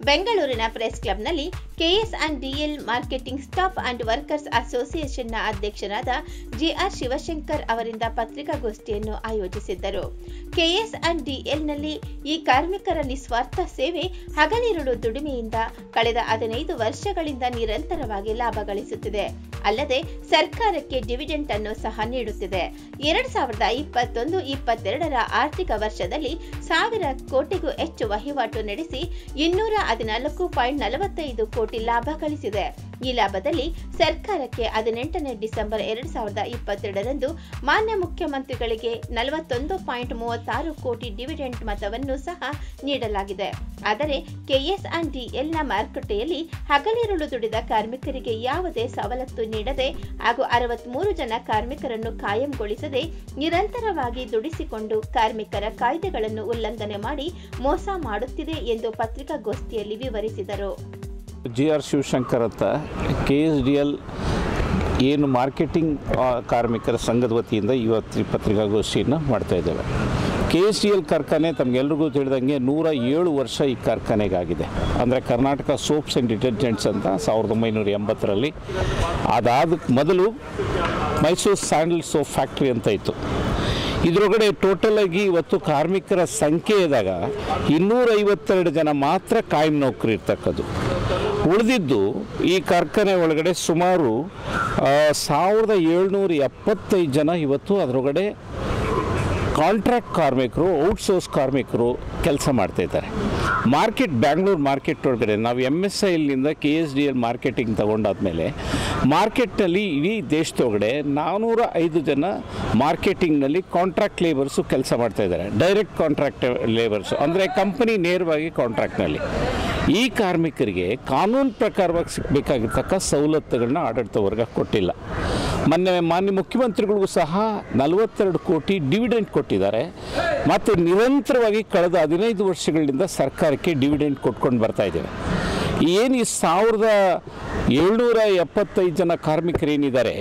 ಬೆಂಗಳೂರಿನ ಪ್ರೆಸ್ ಕ್ಲಬ್ನಲ್ಲಿ KS and DL marketing staff and workers ಅಸೋಸಿಯೇಷನ್ನ ಅಧ್ಯಕ್ಷರಾದ ಜಿಆರ್ ಶಿವಶಂಕರ್ ಅವರಿಂದ ಪತ್ರಿಕಾಗೋಷ್ಠಿಯನ್ನು ಆಯೋಜಿಸಿದ್ದರು ಕೆಎಸ್ ಅಂಡ್ ಡಿಎಲ್ನಲ್ಲಿ ಈ ಕಾರ್ಮಿಕರ ನಿಸ್ವಾರ್ಥ ಸೇವೆ ಹಗಲಿರುಳು ದುಡಿಮೆಯಿಂದ ಕಳೆದ ಹದಿನೈದು ವರ್ಷಗಳಿಂದ ನಿರಂತರವಾಗಿ ಲಾಭ ಗಳಿಸುತ್ತಿದೆ ಅಲ್ಲದೆ ಸರ್ಕಾರಕ್ಕೆ ಡಿವಿಡೆಂಟ್ ಅನ್ನು ಸಹ ನೀಡುತ್ತಿದೆ ಎರಡ್ ಸಾವಿರದ ಇಪ್ಪತ್ತೊಂದು ಇಪ್ಪತ್ತೆರಡರ ಆರ್ಥಿಕ ವರ್ಷದಲ್ಲಿ ಸಾವಿರ ಕೋಟಿಗೂ ಹೆಚ್ಚು ವಹಿವಾಟು ನಡೆಸಿ ಇನ್ನೂರ ಹದಿನಾಲ್ಕು ಪಾಯಿಂಟ್ ನಲವತ್ತೈದು ಕೋಟಿ ಲಾಭ ಗಳಿಸಿದೆ ಈ ಲಾಭದಲ್ಲಿ ಸರ್ಕಾರಕ್ಕೆ ಹದಿನೆಂಟನೇ ಡಿಸೆಂಬರ್ ಎರಡ್ ಸಾವಿರದ ಇಪ್ಪತ್ತೆರಡರಂದು ಮಾನ್ಯ ಮುಖ್ಯಮಂತ್ರಿಗಳಿಗೆ ನಲವತ್ತೊಂದು ಪಾಯಿಂಟ್ ಮೂವತ್ತಾರು ಕೋಟಿ ಡಿವಿಡೆಂಟ್ ಮೊತ್ತವನ್ನು ಸಹ ನೀಡಲಾಗಿದೆ ಆದರೆ ಕೆಎಸ್ ಅಂಡ್ ಡಿಎಲ್ನ ಮಾರುಕಟ್ಟೆಯಲ್ಲಿ ಹಗಲಿರುಳು ದುಡಿದ ಕಾರ್ಮಿಕರಿಗೆ ಯಾವುದೇ ಸವಲತ್ತು ನೀಡದೆ ಹಾಗೂ ಅರವತ್ಮೂರು ಜನ ಕಾರ್ಮಿಕರನ್ನು ಕಾಯಂಗೊಳಿಸದೆ ನಿರಂತರವಾಗಿ ದುಡಿಸಿಕೊಂಡು ಕಾರ್ಮಿಕರ ಕಾಯ್ದೆಗಳನ್ನು ಉಲ್ಲಂಘನೆ ಮಾಡಿ ಮೋಸ ಮಾಡುತ್ತಿದೆ ಎಂದು ಪತ್ರಿಕಾಗೋಷ್ಠಿಯಲ್ಲಿ ವಿವರಿಸಿದರು ಜಿ ಆರ್ ಶಿವಶಂಕರ್ ಅಂತ ಕೆ ಎಸ್ ಡಿ ಎಲ್ ಏನು ಮಾರ್ಕೆಟಿಂಗ್ ಆ, ಕಾರ್ಮಿಕರ ಸಂಘದ ವತಿಯಿಂದ ಇವತ್ತು ಈ ಪತ್ರಿಕಾಗೋಷ್ಠಿಯನ್ನು ಮಾಡ್ತಾ ಇದ್ದೇವೆ ಕೆ ಎಸ್ ಡಿ ಎಲ್ ಕಾರ್ಖಾನೆ ತಮಗೆಲ್ರಿಗೂ ತಿಳಿದಂಗೆ ನೂರ ಏಳು ವರ್ಷ ಈ ಕಾರ್ಖಾನೆಗಾಗಿದೆ ಅಂದರೆ ಕರ್ನಾಟಕ ಸೋಪ್ಸ್ ಆ್ಯಂಡ್ ಡಿಟರ್ಜೆಂಟ್ಸ್ ಅಂತ ಸಾವಿರದ ಒಂಬೈನೂರ ಎಂಬತ್ತರಲ್ಲಿ ಅದಾದ ಮೊದಲು ಮೈಸೂರು ಸ್ಯಾಂಡಲ್ ಸೋಪ್ ಫ್ಯಾಕ್ಟ್ರಿ ಅಂತ ಇತ್ತು ಇದರೊಳಗಡೆ ಟೋಟಲ್ ಆಗಿ ಇವತ್ತು ಕಾರ್ಮಿಕರ ಸಂಖ್ಯೆ ಇದ್ದಾಗ ಇನ್ನೂರ ಐವತ್ತೆರಡು ಜನ ಮಾತ್ರ ಕಾಯಂ ನೌಕರಿ ಇರ್ತಕ್ಕದ್ದು ಉಳಿದಿದ್ದು ಈ ಕಾರ್ಖಾನೆ ಒಳಗಡೆ ಸುಮಾರು ಆ, ಸಾವಿರದ ಏಳ್ನೂರ ಎಪ್ಪತ್ತೈದು ಜನ ಇವತ್ತು ಅದರೊಳಗಡೆ ಕಾಂಟ್ರಾಕ್ಟ್ ಕಾರ್ಮಿಕರು ಔಟ್ಸೋರ್ಸ್ ಕಾರ್ಮಿಕರು ಕೆಲಸ ಮಾಡ್ತಾ ಇದ್ದಾರೆ ಮಾರ್ಕೆಟ್ ಬ್ಯಾಂಗ್ಳೂರು ಮಾರ್ಕೆಟ್ ಒಳಗಡೆ ನಾವು ಎಮ್ ಎಸ್ ಐಲಿಂದ K S D L marketing ತಗೊಂಡಾದ್ಮೇಲೆ ಮಾರ್ಕೆಟ್ನಲ್ಲಿ ಇಡೀ ದೇಶದೊಳಗಡೆ ನಾನ್ನೂರ ಐದು ಜನ ಮಾರ್ಕೆಟಿಂಗ್ನಲ್ಲಿ ಕಾಂಟ್ರಾಕ್ಟ್ ಲೇಬರ್ಸು ಕೆಲಸ ಮಾಡ್ತಾ ಇದ್ದಾರೆ ಡೈರೆಕ್ಟ್ ಕಾಂಟ್ರಾಕ್ಟ್ ಲೇಬರ್ಸು ಅಂದರೆ ಕಂಪನಿ ನೇರವಾಗಿ ಕಾಂಟ್ರಾಕ್ಟ್ನಲ್ಲಿ ಈ ಕಾರ್ಮಿಕರಿಗೆ ಕಾನೂನು ಪ್ರಕಾರವಾಗಿ ಸಿಗಬೇಕಾಗಿರ್ತಕ್ಕ ಸವಲತ್ತುಗಳನ್ನ ಆಡಳಿತ ವರ್ಗ ಕೊಟ್ಟಿಲ್ಲ ಮೊನ್ನೆ ಮಾನ್ಯ ಮುಖ್ಯಮಂತ್ರಿಗಳಿಗೂ ಸಹ ನಲವತ್ತೆರಡು ಕೋಟಿ ಡಿವಿಡೆಂಟ್ ಕೊಟ್ಟಿದ್ದಾರೆ ಮತ್ತು ನಿರಂತರವಾಗಿ ಕಳೆದ ಹದಿನೈದು ವರ್ಷಗಳಿಂದ ಸರ್ಕಾರಕ್ಕೆ ಡಿವಿಡೆಂಟ್ ಕೊಟ್ಕೊಂಡು ಬರ್ತಾ ಇದ್ದೇವೆ ಏನು ಈ ಸಾವಿರದ ಏಳ್ನೂರ ಎಪ್ಪತ್ತೈದು ಜನ ಕಾರ್ಮಿಕರೇನಿದ್ದಾರೆ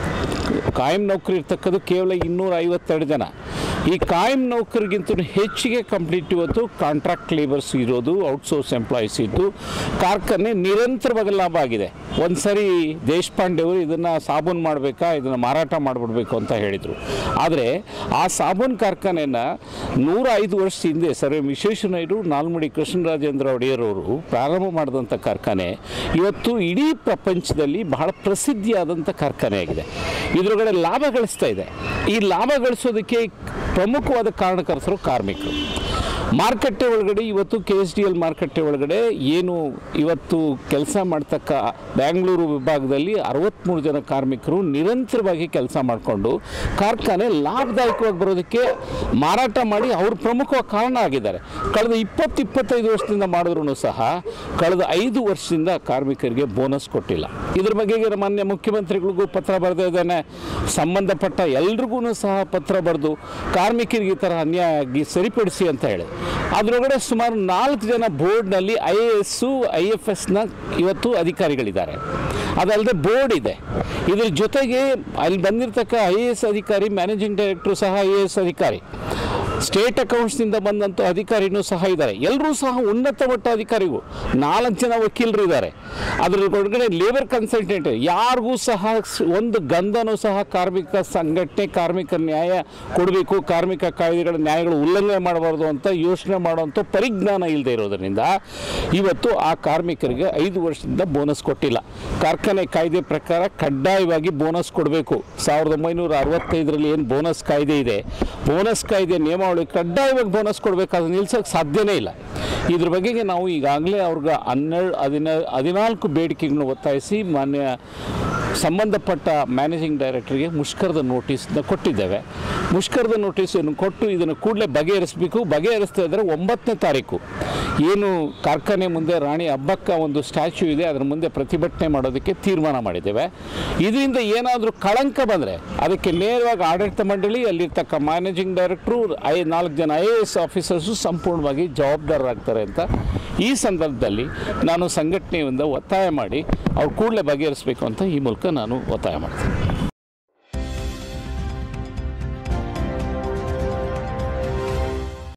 ಕಾಯಂ ನೌಕರಿ ಇರ್ತಕ್ಕದ್ದು ಕೇವಲ ಇನ್ನೂರ ಐವತ್ತೆರಡು ಜನ ಈ ಕಾಯಂ ನೌಕರಿಗಿಂತ ಹೆಚ್ಚಿಗೆ ಕಂಪ್ಲೀಟ್ ಇವತ್ತು ಕಾಂಟ್ರಾಕ್ಟ್ ಲೇಬರ್ಸ್ ಇರೋದು ಔಟ್ಸೋರ್ಸ್ ಎಂಪ್ಲಾಯೀಸ್ ಇದ್ದು ಕಾರ್ಖಾನೆ ನಿರಂತರವಾಗಿ ಲಾಭ ಆಗಿದೆ ಒಂದು ಸರಿ ದೇಶಪಾಂಡೆ ಅವರು ಇದನ್ನು ಸಾಬೂನು ಮಾಡಬೇಕಾ ಇದನ್ನು ಮಾರಾಟ ಮಾಡಿಬಿಡ್ಬೇಕು ಅಂತ ಹೇಳಿದರು ಆದರೆ ಆ ಸಾಬೂನು ಕಾರ್ಖಾನೆನ ನೂರ ಐದು ವರ್ಷ ಹಿಂದೆ ಸರ್ ವಿಶ್ವೇಶ್ವರಯ್ಯರು ನಾಲ್ಮುಡಿ ಕೃಷ್ಣರಾಜೇಂದ್ರ ಒಡೆಯರವರು ಪ್ರಾರಂಭ ಮಾಡಿದಂಥ ಕಾರ್ಖಾನೆ ಇವತ್ತು ಇಡೀ ಪ್ರಪಂಚದಲ್ಲಿ ಬಹಳ ಪ್ರಸಿದ್ಧಿಯಾದಂಥ ಕಾರ್ಖಾನೆಯಾಗಿದೆ ಇದರೊಳಗಡೆ ಲಾಭ ಗಳಿಸ್ತಾ ಇದೆ ಈ ಲಾಭ ಗಳಿಸೋದಕ್ಕೆ ಪ್ರಮುಖವಾದ ಕಾರಣಕರ್ತರು ಕಾರ್ಮಿಕರು ಮಾರುಕಟ್ಟೆ ಒಳಗಡೆ ಇವತ್ತು ಕೆ ಎಸ್ ಡಿ ಎಲ್ ಮಾರುಕಟ್ಟೆ ಒಳಗಡೆ ಏನು ಇವತ್ತು ಕೆಲಸ ಮಾಡ್ತಕ್ಕ ಬ್ಯಾಂಗ್ಳೂರು ವಿಭಾಗದಲ್ಲಿ ಅರವತ್ತ್ಮೂರು ಜನ ಕಾರ್ಮಿಕರು ನಿರಂತರವಾಗಿ ಕೆಲಸ ಮಾಡಿಕೊಂಡು ಕಾರ್ಖಾನೆ ಲಾಭದಾಯಕವಾಗಿ ಬರೋದಕ್ಕೆ ಮಾರಾಟ ಮಾಡಿ ಅವರು ಪ್ರಮುಖ ಕಾರಣ ಆಗಿದ್ದಾರೆ ಕಳೆದ ಇಪ್ಪತ್ತು ಇಪ್ಪತ್ತೈದು ವರ್ಷದಿಂದ ಮಾಡಿದ್ರು ಸಹ ಕಳೆದ ಐದು ವರ್ಷದಿಂದ ಕಾರ್ಮಿಕರಿಗೆ ಬೋನಸ್ ಕೊಟ್ಟಿಲ್ಲ ಇದ್ರ ಬಗ್ಗೆ ಈಗ ಮಾನ್ಯ ಮುಖ್ಯಮಂತ್ರಿಗಳಿಗೂ ಪತ್ರ ಬರೆದೇ ಇದ್ದಾನೆ ಸಂಬಂಧಪಟ್ಟ ಎಲ್ರಿಗೂ ಸಹ ಪತ್ರ ಬರೆದು ಕಾರ್ಮಿಕರಿಗೆ ಈ ಥರ ಅನ್ಯಾಯ ಆಗಿ ಸರಿಪಡಿಸಿ ಅಂತ ಹೇಳಿ ಅದರೊಳಗಡೆ ಸುಮಾರು ನಾಲ್ಕು ಜನ ಬೋರ್ಡ್ನಲ್ಲಿ I A S I F ಎಸ್ನ ಇವತ್ತು ಅಧಿಕಾರಿಗಳಿದ್ದಾರೆ ಅದಲ್ಲದೆ ಬೋರ್ಡ್ ಇದೆ ಇದ್ರ ಜೊತೆಗೆ ಅಲ್ಲಿ ಬಂದಿರತಕ್ಕ ಐ ಎ ಎಸ್ ಅಧಿಕಾರಿ ಮ್ಯಾನೇಜಿಂಗ್ ಡೈರೆಕ್ಟ್ರು ಸಹ ಐ ಎ ಎಸ್ ಅಧಿಕಾರಿ ಸ್ಟೇಟ್ ಅಕೌಂಟ್ಸ್ನಿಂದ ಬಂದಂಥ ಅಧಿಕಾರಿನೂ ಸಹ ಇದ್ದಾರೆ ಎಲ್ಲರೂ ಸಹ ಉನ್ನತ ಮಟ್ಟ ಅಧಿಕಾರಿಗಳು ನಾಲ್ಕು ಜನ ವಕೀಲರು ಇದ್ದಾರೆ ಅದ್ರ ಒಳಗಡೆ ಲೇಬರ್ ಕನ್ಸಲ್ಟೆಂಟ್ ಯಾರಿಗೂ ಸಹ ಸ್- ಒಂದು ಗಂಧನೂ ಸಹ ಕಾರ್ಮಿಕ ಸಂಘಟನೆ ಕಾರ್ಮಿಕ ನ್ಯಾಯ ಕೊಡಬೇಕು ಕಾರ್ಮಿಕ ಕಾಯ್ದೆಗಳ ನ್ಯಾಯಗಳು ಉಲ್ಲಂಘನೆ ಮಾಡಬಾರ್ದು ಅಂತ ಯೋಚನೆ ಮಾಡುವಂಥ ಪರಿಜ್ಞಾನ ಇಲ್ಲದೆ ಇರೋದರಿಂದ ಇವತ್ತು ಆ ಕಾರ್ಮಿಕರಿಗೆ ಐದು ವರ್ಷದಿಂದ ಬೋನಸ್ ಕೊಟ್ಟಿಲ್ಲ ಕಾರ್ಖಾನೆ ಕಾಯ್ದೆ ಪ್ರಕಾರ ಕಡ್ಡಾಯವಾಗಿ ಬೋನಸ್ ಕೊಡಬೇಕು ಸಾವಿರದ ಒಂಬೈನೂರ ಅರವತ್ತೈದರಲ್ಲಿ ಏನು ಬೋನಸ್ ಕಾಯ್ದೆ ಇದೆ ಬೋನಸ್ ಕಾಯ್ದೆ ನಿಯಮಾವಳಿ ಕಡ್ಡಾಯವಾಗಿ ಬೋನಸ್ ಕೊಡಬೇಕಾದ್ರೆ ನಿಲ್ಸೋಕ್ಕೆ ಸಾಧ್ಯನೇ ಇಲ್ಲ ಇದ್ರ ಬಗೆಗೆ ನಾವು ಈಗಾಗಲೇ ಅವ್ರಿಗೆ ಹನ್ನೆರಡು ಹದಿನ ಹದಿನಾಲ್ಕು ಬೇಡಿಕೆಗಳನ್ನು ಒತ್ತಾಯಿಸಿ ಮಾನ್ಯ ಸಂಬಂಧಪಟ್ಟ ಮ್ಯಾನೇಜಿಂಗ್ ಡೈರೆಕ್ಟರ್ಗೆ ಮುಷ್ಕರದ ನೋಟಿಸ್ನ ಕೊಟ್ಟಿದ್ದೇವೆ ಮುಷ್ಕರದ ನೋಟಿಸನ್ನು ಕೊಟ್ಟು ಇದನ್ನು ಕೂಡಲೇ ಬಗೆಹರಿಸಬೇಕು ಬಗೆಹರಿಸ್ತಾ ಇದ್ದರೆ ಒಂಬತ್ತನೇ ತಾರೀಕು ಏನು ಕಾರ್ಖಾನೆ ಮುಂದೆ ರಾಣಿ ಹಬ್ಬಕ್ಕ ಒಂದು ಸ್ಟ್ಯಾಚ್ಯೂ ಇದೆ ಅದರ ಮುಂದೆ ಪ್ರತಿಭಟನೆ ಮಾಡೋದಕ್ಕೆ ತೀರ್ಮಾನ ಮಾಡಿದ್ದೇವೆ ಇದರಿಂದ ಏನಾದರೂ ಕಳಂಕ ಬಂದರೆ ಅದಕ್ಕೆ ನೇರವಾಗಿ ಆಡಳಿತ ಮಂಡಳಿ ಅಲ್ಲಿರ್ತಕ್ಕ ಮ್ಯಾನೇಜಿಂಗ್ ಡೈರೆಕ್ಟ್ರು ಐ ನಾಲ್ಕು ಜನ ಐ ಎ ಎಸ್ ಆಫೀಸರ್ಸು ಸಂಪೂರ್ಣವಾಗಿ ಜವಾಬ್ದಾರರಾಗ್ತಾರೆ ಅಂತ ಈ ಸಂದರ್ಭದಲ್ಲಿ ನಾನು ಸಂಘಟನೆಯಿಂದ ಒತ್ತಾಯ ಮಾಡಿ ಅವ್ರು ಕೂಡಲೇ ಬಗೆಹರಿಸಬೇಕು ಅಂತ ಈ ಮೂಲಕ ನಾನು ಒತ್ತಾಯ ಮಾಡ್ತೀನಿ